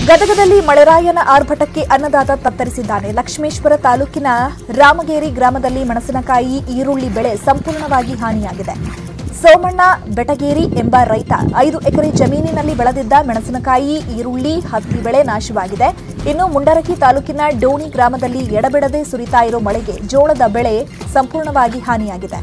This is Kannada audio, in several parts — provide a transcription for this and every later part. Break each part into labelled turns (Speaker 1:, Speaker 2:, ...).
Speaker 1: ಗದಗದಲ್ಲಿ ಮಳೆರಾಯನ ಆರ್ಭಟಕ್ಕೆ ಅನ್ನದಾತ ತತ್ತರಿಸಿದ್ದಾನೆ ಲಕ್ಷ್ಮೇಶ್ವರ ತಾಲೂಕಿನ ರಾಮಗೇರಿ ಗ್ರಾಮದಲ್ಲಿ ಮೆಣಸಿನಕಾಯಿ ಈರುಳ್ಳಿ ಬೆಳೆ ಸಂಪೂರ್ಣವಾಗಿ ಹಾನಿಯಾಗಿದೆ ಸೋಮಣ್ಣ ಬೆಟಗೇರಿ ಎಂಬ ರೈತ ಐದು ಎಕರೆ ಜಮೀನಿನಲ್ಲಿ ಬೆಳೆದಿದ್ದ ಮೆಣಸಿನಕಾಯಿ ಈರುಳ್ಳಿ ಹತ್ತಿ ಬೆಳೆ ನಾಶವಾಗಿದೆ ಇನ್ನು ಮುಂಡರಗಿ ತಾಲೂಕಿನ ಡೋಣಿ ಗ್ರಾಮದಲ್ಲಿ ಎಡಬಿಡದೆ ಸುರಿತಾ ಇರೋ ಮಳೆಗೆ ಜೋಳದ ಬೆಳೆ ಸಂಪೂರ್ಣವಾಗಿ ಹಾನಿಯಾಗಿದೆ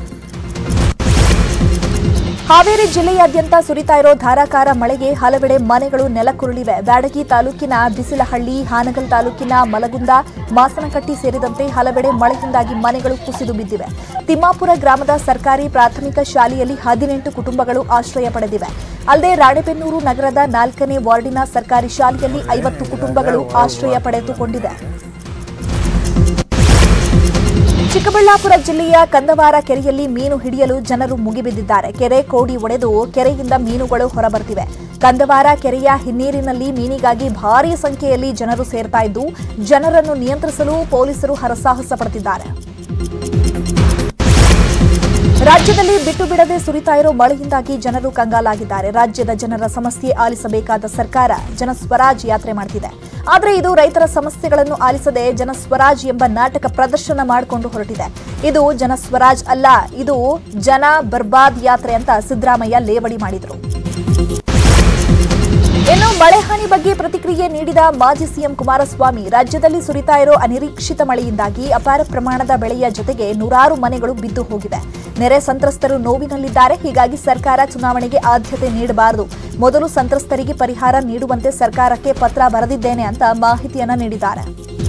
Speaker 1: ಹಾವೇರಿ ಜಿಲ್ಲೆಯಾದ್ಯಂತ ಸುರಿತಾ ಇರೋ ಧಾರಾಕಾರ ಮಳೆಗೆ ಹಲವೆಡೆ ಮನೆಗಳು ನೆಲಕ್ಕುರುಳಿವೆ ಬ್ಯಾಡಗಿ ತಾಲೂಕಿನ ಬಿಸಿಲಹಳ್ಳಿ ಹಾನಗಲ್ ತಾಲೂಕಿನ ಮಲಗುಂದ ಮಾಸನಕಟ್ಟಿ ಸೇರಿದಂತೆ ಹಲವೆಡೆ ಮಳೆಯಿಂದಾಗಿ ಮನೆಗಳು ಕುಸಿದು ಬಿದ್ದಿವೆ ತಿಮ್ಮಾಪುರ ಗ್ರಾಮದ ಸರ್ಕಾರಿ ಪ್ರಾಥಮಿಕ ಶಾಲೆಯಲ್ಲಿ ಹದಿನೆಂಟು ಕುಟುಂಬಗಳು ಆಶ್ರಯ ಪಡೆದಿವೆ ಅಲ್ಲದೆ ರಾಣೆಬೆನ್ನೂರು ನಗರದ ನಾಲ್ಕನೇ ವಾರ್ಡಿನ ಸರ್ಕಾರಿ ಶಾಲೆಯಲ್ಲಿ ಐವತ್ತು ಕುಟುಂಬಗಳು ಆಶ್ರಯ ಪಡೆದುಕೊಂಡಿದೆ ಚಿಕ್ಕಬಳ್ಳಾಪುರ ಜಿಲ್ಲೆಯ ಕಂದವಾರ ಕೆರೆಯಲ್ಲಿ ಮೀನು ಹಿಡಿಯಲು ಜನರು ಮುಗಿಬಿದ್ದಿದ್ದಾರೆ ಕೆರೆ ಕೋಡಿ ಒಡೆದು ಕೆರೆಯಿಂದ ಮೀನುಗಳು ಹೊರಬರ್ತಿವೆ ಕಂದವಾರ ಕೆರೆಯ ಹಿನ್ನೀರಿನಲ್ಲಿ ಮೀನಿಗಾಗಿ ಭಾರೀ ಸಂಖ್ಯೆಯಲ್ಲಿ ಜನರು ಸೇರ್ತಾ ಇದ್ದು ಜನರನ್ನು ನಿಯಂತ್ರಿಸಲು ಪೊಲೀಸರು ಹರಸಾಹಸ ಪಡುತ್ತಿದ್ದಾರೆ ರಾಜ್ಯದಲ್ಲಿ ಬಿಟ್ಟು ಬಿಡದೆ ಸುರಿತಾ ಇರೋ ಮಳೆಯಿಂದಾಗಿ ಜನರು ಕಂಗಾಲಾಗಿದ್ದಾರೆ ರಾಜ್ಯದ ಜನರ ಸಮಸ್ಯೆ ಆಲಿಸಬೇಕಾದ ಸರ್ಕಾರ ಜನಸ್ವರಾಜ್ ಯಾತ್ರೆ ಮಾಡ್ತಿದೆ ಆದರೆ ಇದು ರೈತರ ಸಮಸ್ಯೆಗಳನ್ನು ಆಲಿಸದೆ ಜನಸ್ವರಾಜ್ ಎಂಬ ನಾಟಕ ಪ್ರದರ್ಶನ ಮಾಡಿಕೊಂಡು ಹೊರಟಿದೆ ಇದು ಜನಸ್ವರಾಜ್ ಅಲ್ಲ ಇದು ಜನ ಬರ್ಬಾದ್ ಯಾತ್ರೆ ಅಂತ ಸಿದ್ದರಾಮಯ್ಯ ಲೇವಡಿ ಮಾಡಿದರು ಇನ್ನು ಮಳೆ ಹಾನಿ ಬಗ್ಗೆ ಪ್ರತಿಕ್ರಿಯೆ ನೀಡಿದ ಮಾಜಿ ಸಿಎಂ ಕುಮಾರಸ್ವಾಮಿ ರಾಜ್ಯದಲ್ಲಿ ಸುರಿತಾ ಇರೋ ಅನಿರೀಕ್ಷಿತ ಮಳೆಯಿಂದಾಗಿ ಅಪಾರ ಪ್ರಮಾಣದ ಬೆಳೆಯ ಜೊತೆಗೆ ನೂರಾರು ಮನೆಗಳು ಬಿದ್ದು ಹೋಗಿವೆ ನೆರೆ ಸಂತ್ರಸ್ತರು ನೋವಿನಲ್ಲಿದ್ದಾರೆ ಹೀಗಾಗಿ ಸರ್ಕಾರ ಚುನಾವಣೆಗೆ ಆದ್ಯತೆ ನೀಡಬಾರದು ಮೊದಲು ಸಂತ್ರಸ್ತರಿಗೆ ಪರಿಹಾರ ನೀಡುವಂತೆ ಸರ್ಕಾರಕ್ಕೆ ಪತ್ರ ಬರೆದಿದ್ದೇನೆ ಅಂತ ಮಾಹಿತಿಯನ್ನ ನೀಡಿದ್ದಾರೆ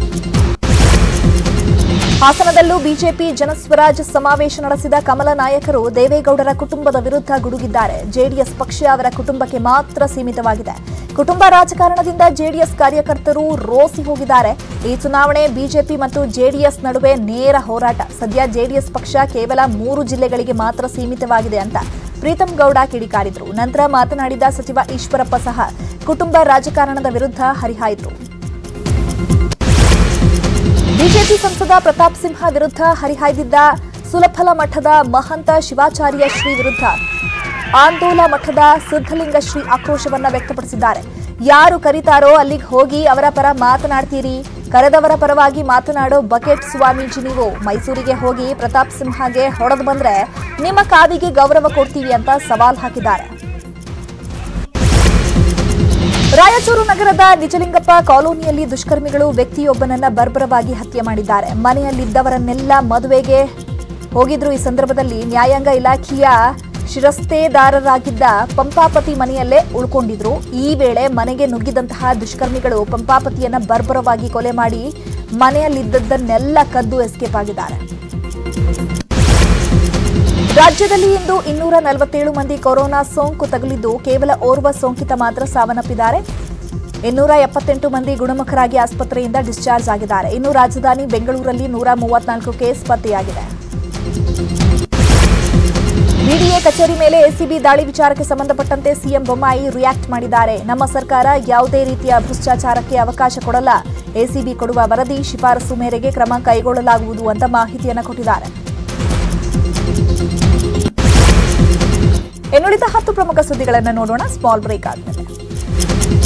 Speaker 1: ಹಾಸನದಲ್ಲೂ ಬಿಜೆಪಿ ಜನಸ್ವರಾಜ್ ಸಮಾವೇಶ ನಡೆಸಿದ ಕಮಲ ನಾಯಕರು ದೇವೇಗೌಡರ ಕುಟುಂಬದ ವಿರುದ್ಧ ಗುಡುಗಿದ್ದಾರೆ ಜೆಡಿಎಸ್ ಪಕ್ಷ ಅವರ ಕುಟುಂಬಕ್ಕೆ ಮಾತ್ರ ಸೀಮಿತವಾಗಿದೆ ಕುಟುಂಬ ರಾಜಕಾರಣದಿಂದ ಜೆಡಿಎಸ್ ಕಾರ್ಯಕರ್ತರು ರೋಸಿ ಹೋಗಿದ್ದಾರೆ ಈ ಚುನಾವಣೆ ಬಿಜೆಪಿ ಮತ್ತು ಜೆಡಿಎಸ್ ನಡುವೆ ನೇರ ಹೋರಾಟ ಸದ್ಯ ಜೆಡಿಎಸ್ ಪಕ್ಷ ಕೇವಲ ಮೂರು ಜಿಲ್ಲೆಗಳಿಗೆ ಮಾತ್ರ ಸೀಮಿತವಾಗಿದೆ ಅಂತ ಪ್ರೀತಂ ಗೌಡ ಕಿಡಿಕಾರಿದ್ರು ನಂತರ ಮಾತನಾಡಿದ ಸಚಿವ ಈಶ್ವರಪ್ಪ ಸಹ ಕುಟುಂಬ ರಾಜಕಾರಣದ ವಿರುದ್ಧ ಹರಿಹಾಯ್ದರು ಬಿಜೆಪಿ ಸಂಸದ ಪ್ರತಾಪ್ ಸಿಂಹ ವಿರುದ್ಧ ಹರಿಹಾಯ್ದಿದ್ದ ಸುಲಫಲ ಮಠದ ಮಹಂತ ಶಿವಾಚಾರ್ಯ ಶ್ರೀ ವಿರುದ್ಧ ಆಂದೋಲ ಮಠದ ಸಿದ್ಧಲಿಂಗ ಶ್ರೀ ಆಕ್ರೋಶವನ್ನ ವ್ಯಕ್ತಪಡಿಸಿದ್ದಾರೆ ಯಾರು ಕರೀತಾರೋ ಅಲ್ಲಿಗೆ ಹೋಗಿ ಅವರ ಪರ ಮಾತನಾಡ್ತೀರಿ ಕರೆದವರ ಪರವಾಗಿ ಮಾತನಾಡೋ ಬಕೆಟ್ ಸ್ವಾಮೀಜಿ ನೀವು ಮೈಸೂರಿಗೆ ಹೋಗಿ ಪ್ರತಾಪ್ ಸಿಂಹಗೆ ಹೊಡೆದು ಬಂದ್ರೆ ನಿಮ್ಮ ಕಾವಿಗೆ ಗೌರವ ಕೊಡ್ತೀವಿ ಅಂತ ಸವಾಲ್ ಹಾಕಿದ್ದಾರೆ ರಾಯಚೂರು ನಗರದ ನಿಜಲಿಂಗಪ್ಪ ಕಾಲೋನಿಯಲ್ಲಿ ದುಷ್ಕರ್ಮಿಗಳು ವ್ಯಕ್ತಿಯೊಬ್ಬನನ್ನ ಬರ್ಬರವಾಗಿ ಹತ್ಯೆ ಮಾಡಿದ್ದಾರೆ ಮನೆಯಲ್ಲಿದ್ದವರನ್ನೆಲ್ಲ ಮದುವೆಗೆ ಹೋಗಿದ್ರು ಈ ಸಂದರ್ಭದಲ್ಲಿ ನ್ಯಾಯಾಂಗ ಇಲಾಖೆಯ ಶಿರಸ್ತೇದಾರರಾಗಿದ್ದ ಪಂಪಾಪತಿ ಮನೆಯಲ್ಲೇ ಉಳ್ಕೊಂಡಿದ್ರು ಈ ವೇಳೆ ಮನೆಗೆ ನುಗ್ಗಿದಂತಹ ದುಷ್ಕರ್ಮಿಗಳು ಪಂಪಾಪತಿಯನ್ನ ಬರ್ಬರವಾಗಿ ಕೊಲೆ ಮಾಡಿ ಮನೆಯಲ್ಲಿದ್ದದ್ದನ್ನೆಲ್ಲ ಕದ್ದು ಎಸ್ಕೇಪ್ ಆಗಿದ್ದಾರೆ ರಾಜ್ಯದಲ್ಲಿ ಇಂದು ಇನ್ನೂರ ನಲವತ್ತೇಳು ಮಂದಿ ಕೊರೋನಾ ಸೋಂಕು ತಗುಲಿದ್ದು ಕೇವಲ ಓರ್ವ ಸೋಂಕಿತ ಮಾತ್ರ ಸಾವನ್ನಪ್ಪಿದ್ದಾರೆ ಇನ್ನೂರ ಎಪ್ಪತ್ತೆಂಟು ಮಂದಿ ಗುಣಮುಖರಾಗಿ ಆಸ್ಪತ್ರೆಯಿಂದ ಡಿಸ್ಚಾರ್ಜ್ ಆಗಿದ್ದಾರೆ ಇನ್ನು ರಾಜಧಾನಿ ಬೆಂಗಳೂರಲ್ಲಿ ನೂರ ಮೂವತ್ನಾಲ್ಕು ಕೇಸ್ ಪತ್ತೆಯಾಗಿದೆ ಬಿಡಿಎ ಕಚೇರಿ ಮೇಲೆ ಎಸಿಬಿ ದಾಳಿ ವಿಚಾರಕ್ಕೆ ಸಂಬಂಧಪಟ್ಟಂತೆ ಸಿಎಂ ಬೊಮ್ಮಾಯಿ ರಿಯಾಕ್ಟ್ ಮಾಡಿದ್ದಾರೆ ನಮ್ಮ ಸರ್ಕಾರ ಯಾವುದೇ ರೀತಿಯ ಭ್ರಷ್ಟಾಚಾರಕ್ಕೆ ಅವಕಾಶ ಕೊಡಲ್ಲ ಎಸಿಬಿ ಕೊಡುವ ವರದಿ ಶಿಫಾರಸು ಮೇರೆಗೆ ಕ್ರಮ ಕೈಗೊಳ್ಳಲಾಗುವುದು ಅಂತ ಮಾಹಿತಿಯನ್ನು ಕೊಟ್ಟಿದ್ದಾರೆ ಇನ್ನುಳಿದ ಹತ್ತು ಪ್ರಮುಖ ಸುದ್ದಿಗಳನ್ನು ನೋಡೋಣ ಸ್ಮಾಲ್ ಬ್ರೇಕ್ ಆದ್ಮೇಲೆ